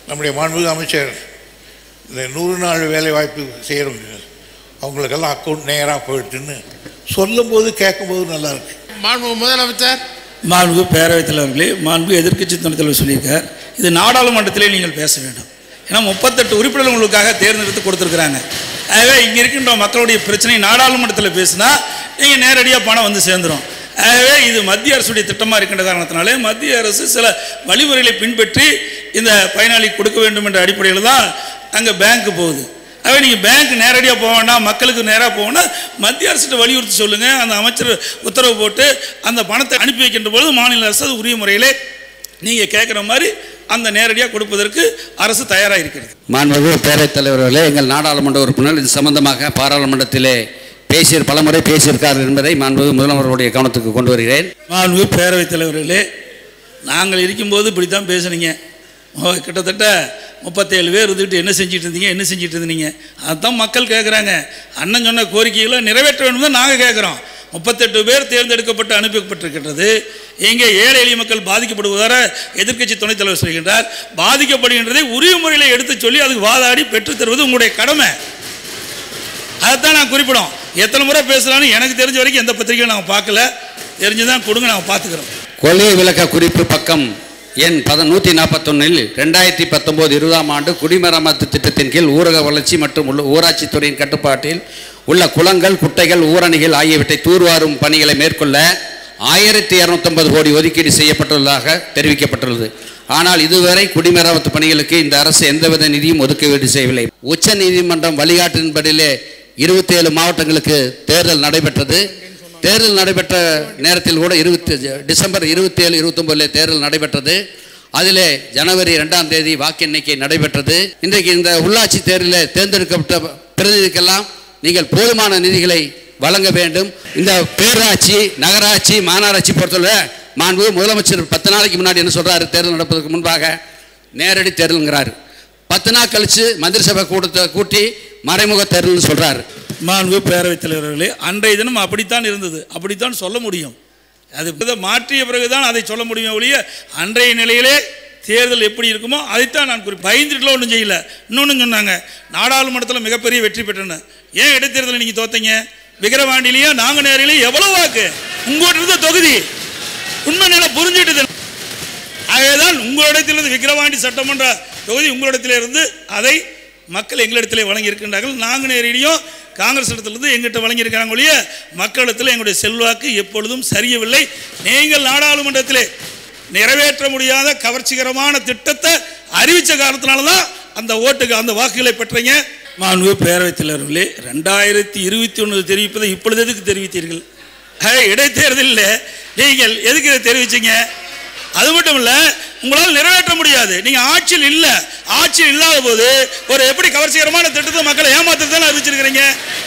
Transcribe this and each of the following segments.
நம்முடைய மாண்புமிகு அமைச்சர் இந்த நூறு நாள் வேலை வாய்ப்பு செய்கிறவங்க அவங்களுக்கெல்லாம் அக்கௌண்ட் நேராக போயிட்டுன்னு சொல்லும்போது கேட்கும்போது நல்லா இருக்கு மாண்பு முதலமைச்சர் மாண்பு பேரவைத் தலைவர்களே மாண்பு எதிர்க்கட்சி துணைத் தலைவர் சொல்லியிருக்கார் இது நாடாளுமன்றத்திலே நீங்கள் பேச வேண்டும் ஏன்னா முப்பத்தெட்டு உறுப்பினர்கள் உங்களுக்காக தேர்ந்தெடுத்து கொடுத்துருக்குறாங்க ஆகவே இங்கே இருக்கின்ற மக்களுடைய பிரச்சனை நாடாளுமன்றத்தில் பேசினா நீங்கள் நேரடியாக பணம் வந்து சேர்ந்துடும் ஆகவே இது மத்திய அரசுடைய திட்டமாக இருக்கின்ற காரணத்தினாலே மத்திய அரசு சில வழிமுறைகளை பின்பற்றி இந்த பயனாளி கொடுக்க வேண்டும் என்ற அடிப்படையில் தான் அங்கே பேங்க்கு போகுது ஆகவே நீங்கள் பேங்க் நேரடியாக போக வேண்டாம் மக்களுக்கு நேராக போகணும்னா மத்திய அரசுகிட்ட வலியுறுத்தி சொல்லுங்கள் அந்த அமைச்சர் உத்தரவு போட்டு அந்த பணத்தை அனுப்பி வைக்கின்ற பொழுது மாநில அரசு அது உரிய முறையிலே நீங்கள் கேட்குற மாதிரி அந்த நேரடியாக கொடுப்பதற்கு அரசு தயாராக இருக்கிறது மாண்புமிகு பேரவைத் தலைவர்களே எங்கள் நாடாளுமன்ற உறுப்பினர் இது சம்பந்தமாக பாராளுமன்றத்திலே பேசிய பலமுறை பேசியிருக்கார் என்பதை மாண்புமிகு முதல்வருடைய கவனத்துக்கு கொண்டு வருகிறேன் மாண்பு பேரவைத் தலைவர்களே நாங்கள் இருக்கும்போது இப்படி தான் பேசுனீங்க ஓ, கிட்டத்தட்ட முப்பத்தேழு பேர் இருந்துக்கிட்டு என்ன செஞ்சிட்டு இருந்தீங்க என்ன செஞ்சிட்டு இருந்தீங்க அதுதான் மக்கள் கேட்குறாங்க அண்ணன் சொன்ன கோரிக்கைகளை நிறைவேற்ற வேண்டும் தான் நாங்கள் கேட்குறோம் முப்பத்தெட்டு பேர் தேர்ந்தெடுக்கப்பட்டு அனுப்பப்பட்டிருக்கின்றது எங்கே ஏழை எளிய மக்கள் பாதிக்கப்படுவதாக எதிர்க்கட்சி துணைத் தலைவர் சொல்கின்றார் பாதிக்கப்படுகின்றதை உரிய முறையில் எடுத்து சொல்லி அதுக்கு வாதாடி பெற்றுத் தருவது உங்களுடைய கடமை அதைத்தான் நான் குறிப்பிடும் எத்தனை முறை பேசுகிறான்னு எனக்கு தெரிஞ்ச வரைக்கும் எந்த பத்திரிகையும் நாங்கள் பார்க்கல தெரிஞ்சுதான் கொடுங்க நாங்கள் பார்த்துக்கிறோம் கொள்கை விளக்க குறிப்பு பக்கம் எண் பத நூற்றி நாற்பத்தொன்னில் ரெண்டாயிரத்தி பத்தொம்போது இருபதாம் ஆண்டு குடிமராமத்து திட்டத்தின் கீழ் ஊரக வளர்ச்சி மற்றும் உள்ள ஊராட்சித்துறையின் கட்டுப்பாட்டில் உள்ள குளங்கள் குட்டைகள் ஊரணிகள் ஆகியவற்றை தூர்வாரும் பணிகளை மேற்கொள்ள ஆயிரத்தி இரநூத்தொன்பது கோடி ஒதுக்கீடு செய்யப்பட்டுள்ளதாக தெரிவிக்கப்பட்டுள்ளது ஆனால் இதுவரை குடிமராமத்து பணிகளுக்கு இந்த அரசு எந்தவித நிதியும் ஒதுக்கீடு செய்யவில்லை உச்ச நீதிமன்றம் வழிகாட்டின்படியிலே இருபத்தேழு மாவட்டங்களுக்கு தேர்தல் நடைபெற்றது தேர்தல் நடைபெற்ற நேரத்தில் கூட இருபத்தி டிசம்பர் இருபத்தி ஏழு இருபத்தொம்பதில் தேர்தல் நடைபெற்றது அதிலே ஜனவரி ரெண்டாம் தேதி வாக்கு எண்ணிக்கை நடைபெற்றது இன்றைக்கு இந்த உள்ளாட்சி தேர்தலில் தேர்ந்தெடுக்கப்பட்ட பிரதிநிதிக்கெல்லாம் நீங்கள் போதுமான நிதிகளை வழங்க வேண்டும் இந்த பேராட்சி நகராட்சி மாநகராட்சி பொறுத்தவரை மாண்பு முதலமைச்சர் பத்து நாளைக்கு முன்னாடி என்ன சொல்றாரு தேர்தல் நடப்பதற்கு முன்பாக நேரடி தேர்தலுங்கிறாரு பத்து நாள் கழிச்சு மந்திரி சபை கூட்டத்தை கூட்டி மறைமுக தேர்தல்னு சொல்றாரு மாண்பு பேரவைத் தலைவர்களே அன்றைய தினம் அப்படித்தான் இருந்தது அப்படித்தான் சொல்ல முடியும் அது இதை மாற்றிய பிறகுதான் அதை சொல்ல முடியும் ஒழிய அன்றைய நிலையிலே தேர்தல் எப்படி இருக்குமோ அதைத்தான் நான் குறி பயந்துட்டுலாம் ஒன்றும் செய்யல இன்னொன்று சொன்னாங்க நாடாளுமன்றத்தில் மிகப்பெரிய வெற்றி பெற்றன ஏன் இடைத்தேர்தலில் நீங்கள் தோத்தீங்க விக்கிரவாண்டிலையும் நாங்குநேரிலையும் எவ்வளோ வாக்கு உங்கள்கிட்ட இருந்த தொகுதி உண்மை நிலை புரிஞ்சுட்டு ஆகவேதான் உங்களிடத்திலிருந்து விக்கிரவாண்டி சட்டமன்ற தொகுதி உங்களிடத்திலிருந்து அதை மக்கள் எங்களிடத்திலே வழங்கி இருக்கின்றார்கள் நாங்குநேரிலையும் காங்கிரஸ் இடத்திலிருந்து எங்கிட்ட வழங்கியிருக்கிறாங்க ஒழிய மக்களிடத்தில் எங்களுடைய செல்வாக்கு எப்பொழுதும் சரியவில்லை நீங்கள் நாடாளுமன்றத்திலே நிறைவேற்ற முடியாத கவர்ச்சிகரமான திட்டத்தை அறிவித்த காரணத்தினால தான் அந்த ஓட்டுக்கு அந்த வாக்குகளை பெற்றீங்க மாண்பு பேரவைத் தலைவர்களே ரெண்டாயிரத்தி இருபத்தி ஒன்று தெரிவிப்பதை இப்பொழுது எதுக்கு தெரிவித்தீர்கள் ஆக, இடைத்தேர்தலில் நீங்கள் எதுக்கு இதை தெரிவிச்சீங்க அது மட்டும் இல்ல உங்களால் நிறைவேற்ற முடியாது நீங்க ஆட்சியில் இல்ல ஆட்சியில் இல்லாத போது ஒரு எப்படி கவர்ச்சிகரமான திட்டத்தை மக்களை ஏமாத்துறதுன்னு அறிவிச்சிருக்கிறீங்க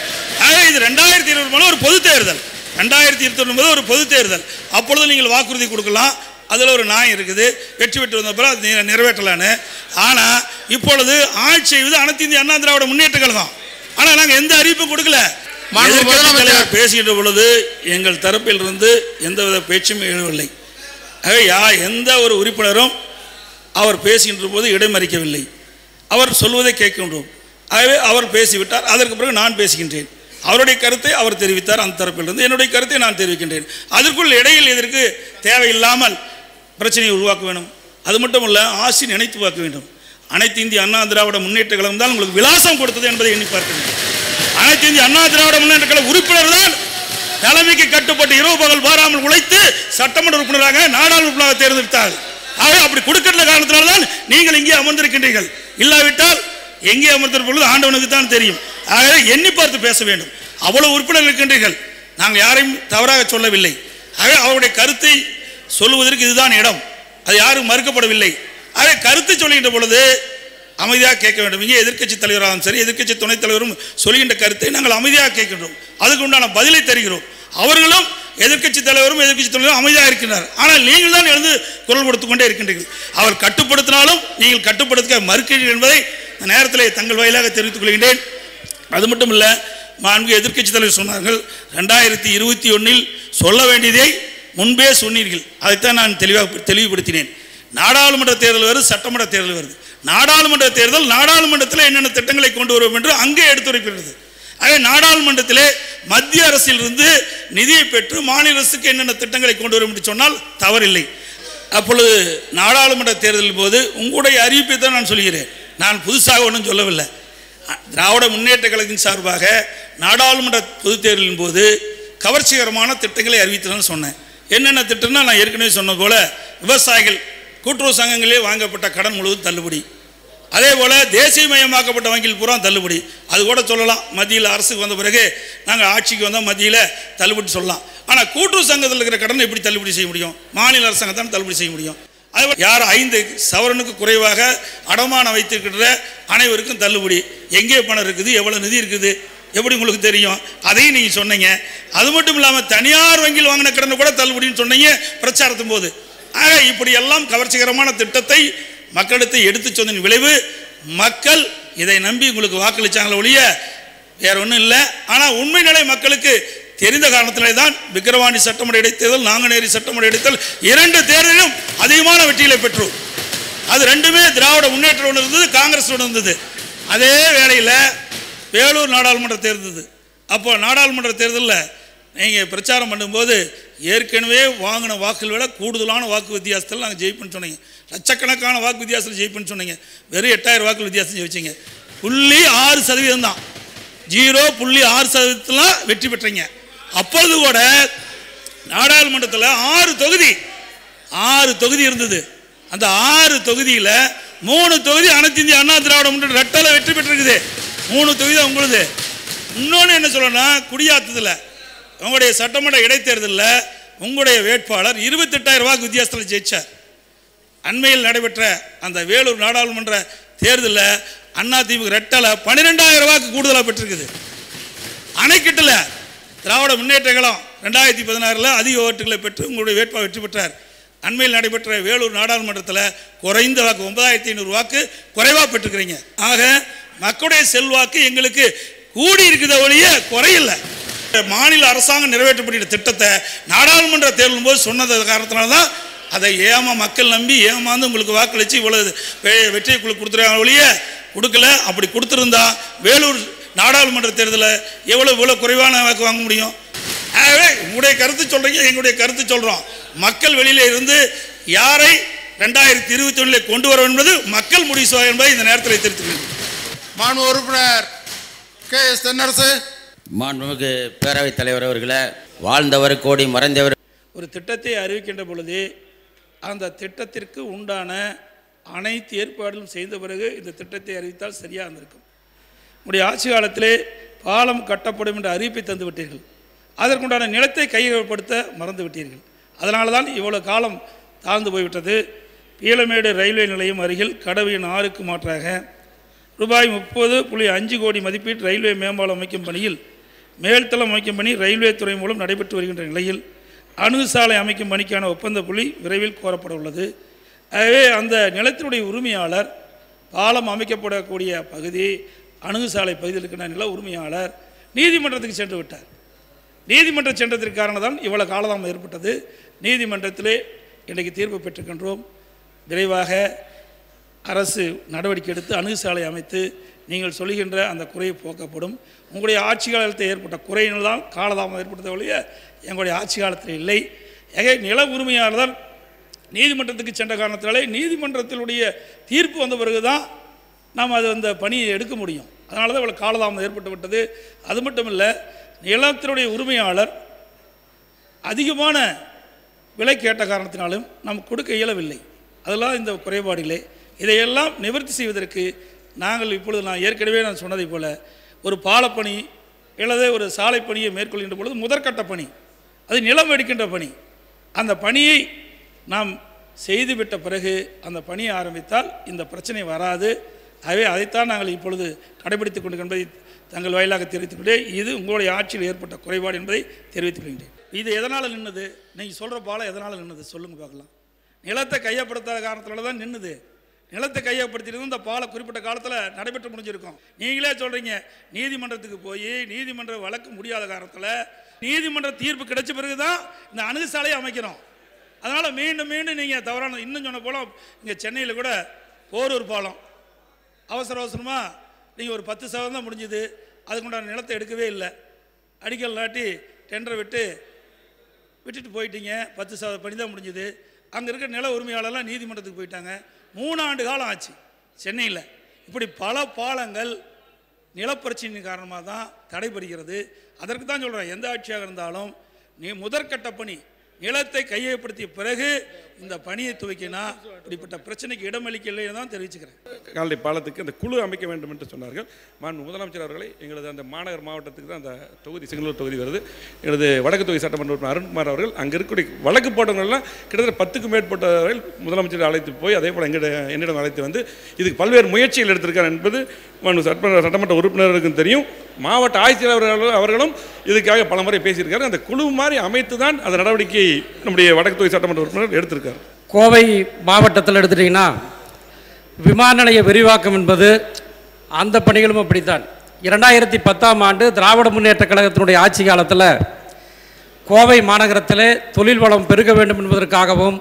ஆக இது ரெண்டாயிரத்தி இருபது மூலம் ஒரு பொது தேர்தல் ரெண்டாயிரத்தி இருபத்தி ஒன்பது ஒரு பொது தேர்தல் அப்பொழுது நீங்கள் வாக்குறுதி கொடுக்கலாம் அதில் ஒரு நியாயம் இருக்குது வெற்றி பெற்று வந்த பிறகு அது நி- நிறைவேற்றலான்னு ஆனால் இப்பொழுது ஆட்சி செய்வது அனைத்து இந்திய அண்ணா திராவிட முன்னேற்ற கழகம் ஆனால் நாங்கள் எந்த அறிவிப்பும் கொடுக்கல மாண்பு எதிர்க்கட்சி முதலமைச்சர். தலைவர் பேசுகின்ற பொழுது எங்கள் தரப்பிலிருந்து எந்தவித பேச்சும் எழுவவில்லை ஆகவே யா எந்த ஒரு உறுப்பினரும் அவர் பேசுகின்ற போது இடைமறிக்கவில்லை அவர் சொல்வதை கேட்கின்றோம் ஆகவே அவர் பேசிவிட்டார் அதற்கு பிறகு நான் பேசுகின்றேன் அவருடைய கருத்தை அவர் தெரிவித்தார் அந்த தரப்பிலிருந்து என்னுடைய கருத்தை நான் தெரிவிக்கின்றேன் அதற்குள் இடையில் இதற்கு தேவையில்லாமல் பிரச்சனையை உருவாக்க வேண்டும் அது மட்டும் இல்ல ஆசி நினைத்து பார்க்க வேண்டும் அனைத்து இந்திய அண்ணா திராவிட முன்னேற்ற கழகம் தான் உங்களுக்கு விலாசம் கொடுத்தது என்பதை எண்ணி பார்க்க வேண்டும் அனைத்து இந்திய அண்ணா திராவிட முன்னேற்ற கழக உறுப்பினர் தான் தலைமைக்கு கட்டுப்பட்டு இரவு பகல் பாராமல் உழைத்து சட்டமன்ற உறுப்பினராக நாடாளுமன்ற உறுப்பினராக தேர்ந்தெடுத்தார் ஆகவே அப்படி கொடுக்கிற காரணத்தினால தான் நீங்கள் இங்கே அமர்ந்திருக்கின்றீர்கள் இல்லாவிட்டால் எங்கே அமர்ந்திருக்கும் பொழுது ஆண்டவனுக்கு தான் தெரியும் ஆகவே எண்ணி பார்த்து பேச வேண்டும் அவ்வளவு உறுப்பினர்கள் இருக்கின்றீர்கள் நாங்கள் யாரையும் தவறாக சொல்லவில்லை ஆகவே அவருடைய கருத்தை சொல்லுவதற்கு இதுதான் இடம் அது யாரும் மறுக்கப்படவில்லை ஆகவே கருத்தை சொல்லுகின்ற பொழுது அமைதியாக கேட்க வேண்டும் இங்கே எதிர்க்கட்சி தலைவராகவும் சரி எதிர்க்கட்சி துணைத் தலைவரும் சொல்கின்ற கருத்தை நாங்கள் அமைதியாக கேட்கின்றோம் அதுக்கு உண்டான பதிலை தருகிறோம் அவர்களும் எதிர்க்கட்சி தலைவரும் எதிர்க்கட்சி தலைவரும் அமைதியாக இருக்கின்றார் ஆனால் நீங்கள் தான் எழுந்து குரல் கொடுத்துக் கொண்டே இருக்கின்றீர்கள் அவர் கட்டுப்படுத்தினாலும் நீங்கள் கட்டுப்படுத்த மறுக்கிறீர்கள் என்பதை இந்த நேரத்தில் தங்கள் வாயிலாக தெரிவித்துக் கொள்கின்றேன் அது மட்டும் இல்லை மாண்பு எதிர்க்கட்சி தலைவர் சொன்னார்கள் ரெண்டாயிரத்தி இருபத்தி ஒன்றில் சொல்ல வேண்டியதை முன்பே சொன்னீர்கள் அதைத்தான் நான் தெளிவாக தெளிவுபடுத்தினேன் நாடாளுமன்ற தேர்தல் வருது சட்டமன்ற தேர்தல் வருது நாடாளுமன்ற தேர்தல் நாடாளுமன்றத்தில் என்னென்ன திட்டங்களை கொண்டு வரும் என்று அங்கே எடுத்துரைக்கிறது ஆகவே நாடாளுமன்றத்திலே மத்திய அரசிலிருந்து நிதியை பெற்று மாநில அரசுக்கு என்னென்ன திட்டங்களை கொண்டு வரும் என்று சொன்னால் தவறில்லை அப்பொழுது நாடாளுமன்ற தேர்தலின் போது உங்களுடைய அறிவிப்பை தான் நான் சொல்கிறேன் நான் புதுசாக ஒன்றும் சொல்லவில்லை அ- திராவிட முன்னேற்ற கழகத்தின் சார்பாக நாடாளுமன்ற பொதுத் தேர்தலின் போது கவர்ச்சிகரமான திட்டங்களை அறிவித்தேன்னு சொன்னேன் என்னென்ன திட்டம்னா நான் ஏற்கனவே சொன்ன போல விவசாயிகள் கூட்டுறவு சங்கங்களே வாங்கப்பட்ட கடன் முழுவதும் தள்ளுபடி அதே போல் தேசியமயமாக்கப்பட்ட வங்கியில் பூரா தள்ளுபடி அது கூட சொல்லலாம் மத்தியில் அரசுக்கு வந்த பிறகு நாங்கள் ஆட்சிக்கு வந்தால் மத்தியில் தள்ளுபடி சொல்லலாம் ஆனால் கூட்டுறவு சங்கத்தில் இருக்கிற கடனை எப்படி தள்ளுபடி செய்ய முடியும் மாநில அரசாங்கத்தான் தள்ளுபடி செய்ய முடியும் அதேபோல் யார் ஐந்து சவரனுக்கு குறைவாக அடமானம் வைத்திருக்கிற அனைவருக்கும் தள்ளுபடி எங்கே பணம் இருக்குது எவ்வளோ நிதி இருக்குது எப்படி உங்களுக்கு தெரியும் அதையும் நீங்கள் சொன்னீங்க அது மட்டும் இல்லாமல் தனியார் வங்கியில் வாங்கின கடனை கூட தள்ளுபடின்னு சொன்னீங்க பிரச்சாரத்தின் போது ஆக இப்படி எல்லாம் கவர்ச்சிகரமான திட்டத்தை மக்களிடத்தை எடுத்து சொன்னதின் விளைவு மக்கள் இதை நம்பி உங்களுக்கு வாக்களிச்சாங்களே ஒழிய வேற ஒன்றும் இல்லை ஆனால் உண்மை நிலை மக்களுக்கு தெரிந்த காரணத்திலே தான் விக்கிரவாணி சட்டமன்ற இடைத்தேர்தல் நாங்குநேரி சட்டமன்ற இடைத்தேர்தல் இரண்டு தேர்தலிலும் அதிகமான வெற்றிகளை பெற்றோம் அது ரெண்டுமே திராவிட முன்னேற்றம் ஒன்று இருந்தது காங்கிரஸ் ஒன்று இருந்தது அதே வேளையில் வேலூர் நாடாளுமன்ற தேர்தல் அப்போ நாடாளுமன்ற தேர்தலில் நீங்கள் பிரச்சாரம் பண்ணும்போது ஏற்கனவே வாங்கின வாக்குகள் விட கூடுதலான வாக்கு வித்தியாசத்தில் நாங்கள் ஜெயிப்புன்னு சொன்னீங்க லட்சக்கணக்கான வாக்கு வித்தியாசத்தில் ஜெயிப்புன்னு சொன்னீங்க வெறும் எட்டாயிரம் வாக்கு வித்தியாசம் ஜெயிச்சிங்க புள்ளி ஆறு சதவீதம் தான் ஜீரோ புள்ளி ஆறு சதவீதத்தில் வெற்றி பெற்றீங்க அப்பொழுது கூட நாடாளுமன்றத்தில் ஆறு தொகுதி ஆறு தொகுதி இருந்தது அந்த ஆறு தொகுதியில் மூணு தொகுதி அனைத்து இந்திய அண்ணா திராவிட முன்னேற்ற ரெட்டலை வெற்றி பெற்றிருக்குது மூணு தொகுதி தான் உங்களுது இன்னொன்று என்ன சொல்லணும்னா குடியாத்தத்தில் உங்களுடைய சட்டமன்ற இடைத்தேர்தலில் உங்களுடைய வேட்பாளர் இருபத்தெட்டாயிரம் வாக்கு வித்தியாசத்தில் ஜெயிச்சார் அண்மையில் நடைபெற்ற அந்த வேலூர் நாடாளுமன்ற தேர்தலில் அண்ணா திமுக ரெட்டலை பன்னிரெண்டாயிரம் வாக்கு கூடுதலாக பெற்றிருக்குது அணைக்கிட்டல திராவிட முன்னேற்ற கழகம் ரெண்டாயிரத்தி பதினாறில் அதிக ஓட்டுகளை பெற்று உங்களுடைய வேட்பாளர் வெற்றி பெற்றார் அண்மையில் நடைபெற்ற வேலூர் நாடாளுமன்றத்தில் குறைந்த வாக்கு ஒன்பதாயிரத்தி ஐநூறு வாக்கு குறைவாக பெற்றுக்கிறீங்க ஆக மக்களுடைய செல்வாக்கு எங்களுக்கு கூடி இருக்குத ஒழிய குறையில்லை மாநில அரசாங்கம் நிறைவேற்றப்பட்ட திட்டத்தை நாடாளுமன்ற தேர்தலும் போது சொன்னது காரணத்தினால தான் அதை ஏமா மக்கள் நம்பி ஏமாந்து உங்களுக்கு வாக்களித்து இவ்வளவு வெ- வெற்றியை குழு கொடுத்துருக்காங்க ஒழிய கொடுக்கல அப்படி கொடுத்துருந்தா வேலூர் நாடாளுமன்ற தேர்தலில் எவ்வளோ இவ்வளோ குறைவான வாக்கு வாங்க முடியும் ஆகவே உங்களுடைய கருத்து சொல்கிறீங்க எங்களுடைய கருத்து சொல்கிறோம் மக்கள் வெளியில இருந்து யாரை ரெண்டாயிரத்தி இருபத்தி ஒன்றில் கொண்டு வர என்பது மக்கள் முடிவு செய்வார் என்பதை இந்த நேரத்தில் தெரிவித்துக்கிறேன் மாண்பு உறுப்பினர் கே எஸ் தென்னரசு மாண்புமிகு பேரவைத் தலைவர் அவர்களே வாழ்ந்தவர் கோடி மறைந்தவர் ஒரு திட்டத்தை அறிவிக்கின்ற பொழுது அந்த திட்டத்திற்கு உண்டான அனைத்து ஏற்பாடுகளும் செய்த பிறகு இந்த திட்டத்தை அறிவித்தால் சரியாக இருந்திருக்கும் உங்களுடைய ஆட்சி காலத்திலே பாலம் கட்டப்படும் என்ற அறிவிப்பை தந்து விட்டீர்கள் அதற்குண்டான நிலத்தை கையகப்படுத்த மறந்து விட்டீர்கள் அதனால தான் இவ்வளவு காலம் தாழ்ந்து போய்விட்டது பீளமேடு ரயில்வே நிலையம் அருகில் கடவையின் ஆறுக்கு மாற்றாக ரூபாய் முப்பது புள்ளி அஞ்சு கோடி மதிப்பீட்டு ரயில்வே மேம்பாலம் அமைக்கும் பணியில் மேல்தளம் அமைக்கும் பணி ரயில்வே துறை மூலம் நடைபெற்று வருகின்ற நிலையில் அணுகுசாலை அமைக்கும் பணிக்கான ஒப்பந்த புள்ளி விரைவில் கோரப்பட உள்ளது ஆகவே அந்த நிலத்தினுடைய உரிமையாளர் பாலம் அமைக்கப்படக்கூடிய பகுதி அணுகுசாலை பகுதியில் இருக்கிற நில உரிமையாளர் நீதிமன்றத்துக்கு சென்று விட்டார் நீதிமன்றம் சென்றதற்கு காரணம் தான் இவ்வளவு காலதாமம் ஏற்பட்டது நீதிமன்றத்திலே இன்றைக்கு தீர்ப்பு பெற்றுக்கின்றோம் விரைவாக அரசு நடவடிக்கை எடுத்து அணுகுசாலை அமைத்து நீங்கள் சொல்லுகின்ற அந்த குறை போக்கப்படும் உங்களுடைய ஆட்சி காலத்தில் ஏற்பட்ட குறையினால் தான் காலதாமதம் ஏற்பட்டதை ஒழிய எங்களுடைய ஆட்சி காலத்தில் இல்லை எகை நில உரிமையாளர் தான் நீதிமன்றத்துக்கு சென்ற காரணத்தினாலே நீதிமன்றத்தினுடைய தீர்ப்பு வந்த பிறகு தான் நாம் அது அந்த பணியை எடுக்க முடியும் அதனால தான் இவ்வளோ காலதாமதம் ஏற்பட்டு விட்டது அது மட்டும் இல்லை நிலத்தினுடைய உரிமையாளர் அதிகமான விலை கேட்ட காரணத்தினாலும் நாம் கொடுக்க இயலவில்லை அதெல்லாம் இந்த குறைபாடுகளே இதையெல்லாம் நிவர்த்தி செய்வதற்கு நாங்கள் இப்பொழுது நான் ஏற்கனவே நான் சொன்னதைப் போல ஒரு பாலப்பணி அல்லது ஒரு சாலை பணியை மேற்கொள்கின்ற பொழுது முதற்கட்ட பணி அது நிலம் எடுக்கின்ற பணி அந்த பணியை நாம் செய்துவிட்ட பிறகு அந்த பணியை ஆரம்பித்தால் இந்த பிரச்சனை வராது ஆகவே அதைத்தான் நாங்கள் இப்பொழுது கடைபிடித்துக் கொண்டு என்பதை தங்கள் வாயிலாக தெரிவித்துக் கொண்டே இது உங்களுடைய ஆட்சியில் ஏற்பட்ட குறைபாடு என்பதை தெரிவித்துக் கொள்கின்றேன் இது எதனால் நின்றுது நீங்கள் சொல்கிற பாலம் எதனால் நின்றுது சொல்லுங்கள் பார்க்கலாம் நிலத்தை கையப்படுத்தாத காரணத்தினால தான் நின்றுது நிலத்தை கையப்படுத்திட்டு இந்த பாலம் குறிப்பிட்ட காலத்தில் நடைபெற்று முடிஞ்சிருக்கும் நீங்களே சொல்கிறீங்க நீதிமன்றத்துக்கு போய் நீதிமன்ற வழக்கு முடியாத காரணத்தில் நீதிமன்ற தீர்ப்பு கிடைச்ச பிறகு தான் இந்த அணுகுசாலையை அமைக்கிறோம் அதனால் மீண்டும் மீண்டும் நீங்கள் தவறான இன்னும் சொன்ன போல இங்கே சென்னையில் கூட போரூர் பாலம் அவசர அவசரமாக நீங்கள் ஒரு பத்து சதவீதம் தான் முடிஞ்சுது அதுக்குண்டான நிலத்தை எடுக்கவே இல்லை அடிக்கல் நாட்டி டெண்டரை விட்டு விட்டுட்டு போயிட்டீங்க பத்து சதவீத பணி தான் முடிஞ்சுது அங்கே இருக்கிற நில உரிமையாளர்லாம் நீதிமன்றத்துக்கு போயிட்டாங்க மூணு ஆண்டு காலம் ஆச்சு சென்னையில் இப்படி பல பாலங்கள் நிலப்பிரச்சனையின் காரணமாக தான் தடைபடுகிறது அதற்கு தான் சொல்கிறேன் எந்த ஆட்சியாக இருந்தாலும் நீ முதற்கட்ட பணி நிலத்தை கையகப்படுத்திய பிறகு இந்த பணியை துவக்கினா இப்படிப்பட்ட பிரச்சனைக்கு இடமளிக்கலைன்னு தான் தெரிவிச்சுக்கிறேன் கால்நடை பாலத்துக்கு அந்த குழு அமைக்க வேண்டும் என்று சொன்னார்கள் மாண்பு முதலமைச்சர் அவர்களை எங்களது அந்த மாநகர் மாவட்டத்துக்கு தான் அந்த தொகுதி செங்கலூர் தொகுதி வருது எங்களது வடக்கு தொகுதி சட்டமன்ற உறுப்பினர் அருண்குமார் அவர்கள் அங்கே இருக்கக்கூடிய வழக்கு போட்டவங்கள்லாம் கிட்டத்தட்ட பத்துக்கும் மேற்பட்டவர்கள் முதலமைச்சர் அழைத்து போய் அதே போல் எங்கிட்ட என்னிடம் அழைத்து வந்து இதுக்கு பல்வேறு முயற்சிகள் எடுத்திருக்கார் என்பது மாண்பு சட்டமன்ற சட்டமன்ற உறுப்பினருக்கும் தெரியும் மாவட்ட ஆட்சியர் அவர்கள் அவர்களும் இதுக்காக பல முறை பேசியிருக்காரு அந்த குழு மாதிரி அமைத்து தான் அந்த நடவடிக்கை நம்முடைய வடக்கு தொகுதி சட்டமன்ற உறுப்பினர் எடுத்திருக்கார் கோவை மாவட்டத்தில் எடுத்துட்டிங்கன்னா விமான நிலைய விரிவாக்கம் என்பது அந்த பணிகளும் அப்படித்தான் இரண்டாயிரத்தி பத்தாம் ஆண்டு திராவிட முன்னேற்றக் கழகத்தினுடைய ஆட்சி காலத்தில் கோவை மாநகரத்திலே தொழில் வளம் பெருக வேண்டும் என்பதற்காகவும்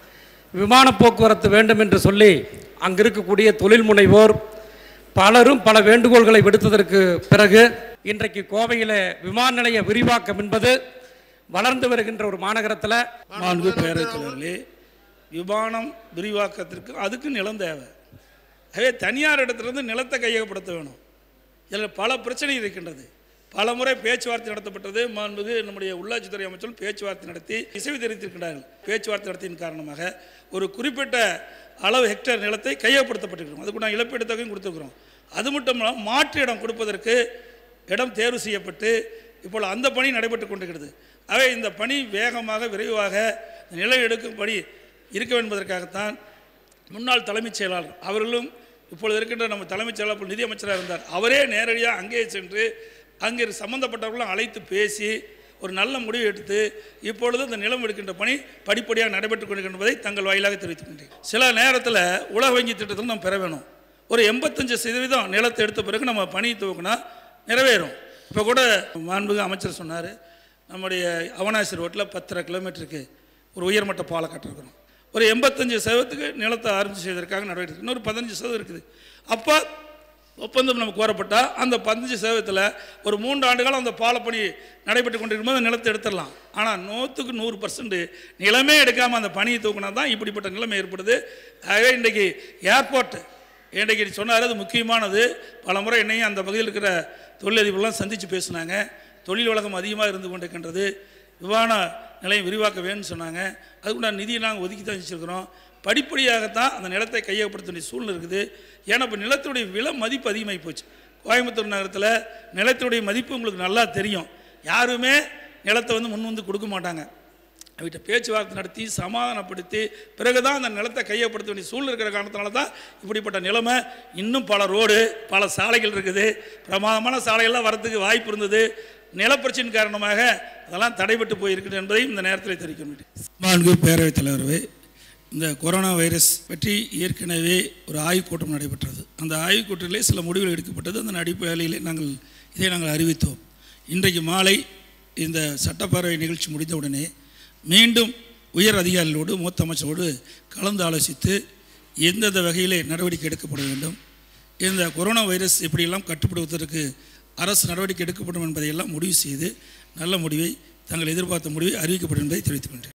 விமான போக்குவரத்து வேண்டும் என்று சொல்லி அங்கு இருக்கக்கூடிய தொழில் முனைவோர் பலரும் பல வேண்டுகோள்களை விடுத்ததற்கு பிறகு இன்றைக்கு கோவையில் விமான நிலைய விரிவாக்கம் என்பது வளர்ந்து வருகின்ற ஒரு மாநகரத்தில் மாண்பு பேரவைத் தலைவர்களே விமானம் விரிவாக்கத்திற்கு அதுக்கு நிலம் தேவை அதே தனியார் இடத்திலிருந்து நிலத்தை கையகப்படுத்த வேணும் இதில் பல பிரச்சனை இருக்கின்றது பல முறை பேச்சுவார்த்தை நடத்தப்பட்டது மாண்புக்கு நம்முடைய உள்ளாட்சித்துறை அமைச்சரும் பேச்சுவார்த்தை நடத்தி இசைவு தெரிவித்திருக்கிறார்கள் பேச்சுவார்த்தை நடத்தியின் காரணமாக ஒரு குறிப்பிட்ட அளவு ஹெக்டேர் நிலத்தை கையகப்படுத்தப்பட்டிருக்கிறோம் அதுக்கு நான் இழப்பீடு தொகையும் கொடுத்துருக்குறோம் அது மட்டும் இல்லாமல் மாற்று இடம் கொடுப்பதற்கு இடம் தேர்வு செய்யப்பட்டு இப்பொழுது அந்த பணி நடைபெற்று கொண்டிருக்கிறது ஆகவே இந்த பணி வேகமாக விரைவாக நிலம் எடுக்கும் பணி இருக்க என்பதற்காகத்தான் முன்னாள் தலைமைச் செயலாளர் அவர்களும் இப்பொழுது இருக்கின்ற நம்ம தலைமைச் செயலாளர் நிதி அமைச்சராக இருந்தார் அவரே நேரடியாக அங்கே சென்று அங்கே சம்பந்தப்பட்டவர்களும் அழைத்து பேசி ஒரு நல்ல முடிவு எடுத்து இப்பொழுது இந்த நிலம் எடுக்கின்ற பணி படிப்படியாக நடைபெற்றுக் கொண்டிருக்கின்ற என்பதை தங்கள் வாயிலாக தெரிவித்துக்கின்றேன் சில நேரத்தில் உலக வங்கி திட்டத்தில் நம்ம பெற வேணும் ஒரு எண்பத்தஞ்சு சதவீதம் நிலத்தை எடுத்த பிறகு நம்ம பணி துவக்கினா நிறைவேறும் இப்போ கூட மாண்புக அமைச்சர் சொன்னார் நம்முடைய அவனாசி ரோட்டில் பத்தரை கிலோமீட்டருக்கு ஒரு உயர்மட்ட பாலம் கட்டிருக்கிறோம் ஒரு எண்பத்தஞ்சு சதவீதத்துக்கு நிலத்தை ஆரம்பித்து செய்வதற்காக நடவடிக்கை இன்னொரு பதினஞ்சு சதவீதம் இருக்குது அப்போ ஒப்பந்தம் நமக்கு கோரப்பட்டால் அந்த பதினஞ்சு சதவீதத்தில் ஒரு மூன்று ஆண்டுகாலம் அந்த பாலப்பணி நடைபெற்று கொண்டிருக்கும்போது அந்த நிலத்தை எடுத்துடலாம் ஆனால் நூற்றுக்கு நூறு பர்சன்ட் நிலமே எடுக்காமல் அந்த பணியை தூக்கினா தான் இப்படிப்பட்ட நிலைமை ஏற்படுது ஆகவே இன்றைக்கு ஏர்போர்ட் இன்றைக்கு சொன்னார் அது முக்கியமானது பல முறை என்னையும் அந்த பகுதியில் இருக்கிற தொழிலதிபர்லாம் சந்தித்து பேசினாங்க தொழில் வழக்கம் அதிகமாக இருந்து கொண்டிருக்கின்றது விமான நிலையம் விரிவாக்க வேணும்னு சொன்னாங்க அதுக்குண்டான நிதியை நாங்கள் ஒதுக்கி தான் வச்சுருக்கிறோம் படிப்படியாகத்தான் அந்த நிலத்தை கையகப்படுத்த வேண்டிய சூழ்நிலை இருக்குது ஏன்னா இப்போ நிலத்துடைய விலை மதிப்பு அதிகமாகி போச்சு கோயம்புத்தூர் நகரத்தில் நிலத்துடைய மதிப்பு உங்களுக்கு நல்லா தெரியும் யாருமே நிலத்தை வந்து முன் வந்து கொடுக்க மாட்டாங்க அவர்கிட்ட பேச்சுவார்த்தை நடத்தி சமாதானப்படுத்தி பிறகுதான் அந்த நிலத்தை கையப்படுத்த வேண்டிய சூழ்நிலை இருக்கிற காரணத்தினால தான் இப்படிப்பட்ட நிலைமை இன்னும் பல ரோடு பல சாலைகள் இருக்குது பிரமாதமான சாலைகள்லாம் வரத்துக்கு வாய்ப்பு இருந்தது நிலப்பிரச்சனையின் காரணமாக அதெல்லாம் தடைபட்டு போயிருக்குது என்பதையும் இந்த நேரத்தில் தெரிவிக்க முடியும் மாண்பு பேரவைத் தலைவரவே இந்த கொரோனா வைரஸ் பற்றி ஏற்கனவே ஒரு ஆய்வுக் கூட்டம் நடைபெற்றது அந்த ஆய்வுக் கூட்டத்திலே சில முடிவுகள் எடுக்கப்பட்டது அந்த அடிப்படையிலே நாங்கள் இதை நாங்கள் அறிவித்தோம் இன்றைக்கு மாலை இந்த சட்டப்பேரவை நிகழ்ச்சி முடிந்தவுடனே மீண்டும் உயர் அதிகாரிகளோடு மூத்த அமைச்சரோடு கலந்து ஆலோசித்து எந்தெந்த வகையிலே நடவடிக்கை எடுக்கப்பட வேண்டும் இந்த கொரோனா வைரஸ் எப்படியெல்லாம் கட்டுப்படுவதற்கு அரசு நடவடிக்கை எடுக்கப்படும் என்பதையெல்லாம் முடிவு செய்து நல்ல முடிவை தாங்கள் எதிர்பார்த்த முடிவை அறிவிக்கப்படும் என்பதை தெரிவித்துக் கொண்டேன்